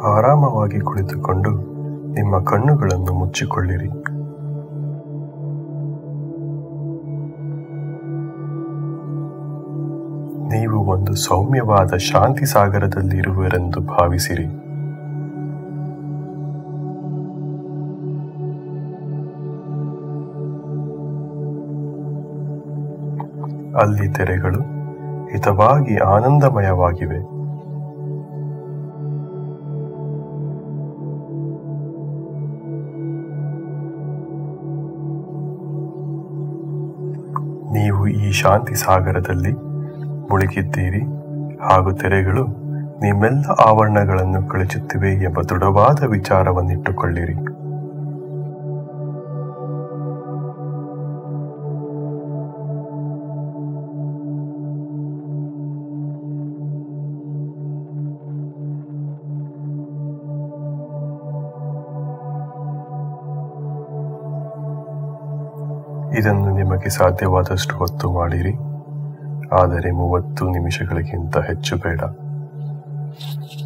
ಆರಾಮವಾಗಿ ಕುಳಿತುಕೊಂಡು ನಿಮ್ಮ ಕಣ್ಣುಗಳನ್ನು ಮುಚ್ಚಿಕೊಳ್ಳಿರಿ ನೀವು ಒಂದು ಸೌಮ್ಯವಾದ ಶಾಂತಿ ಸಾಗರದಲ್ಲಿರುವರೆಂದು ಭಾವಿಸಿರಿ ಅಲ್ಲಿ ತೆರೆಗಳು ಹಿತವಾಗಿ ಆನಂದಮಯವಾಗಿವೆ ನೀವು ಈ ಶಾಂತಿ ಸಾಗರದಲ್ಲಿ ಮುಳುಗಿದ್ದೀರಿ ಹಾಗೂ ತೆರೆಗಳು ನಿಮ್ಮೆಲ್ಲ ಆವರಣಗಳನ್ನು ಕಳಚುತ್ತಿವೆ ಎಂಬ ದೃಢವಾದ ವಿಚಾರವನ್ನಿಟ್ಟುಕೊಳ್ಳಿರಿ ಇದನ್ನು ನಿಮಗೆ ಸಾಧ್ಯವಾದಷ್ಟು ಹೊತ್ತು ಮಾಡಿರಿ ಆದರೆ ಮೂವತ್ತು ನಿಮಿಷಗಳಿಗಿಂತ ಹೆಚ್ಚು ಬೇಡ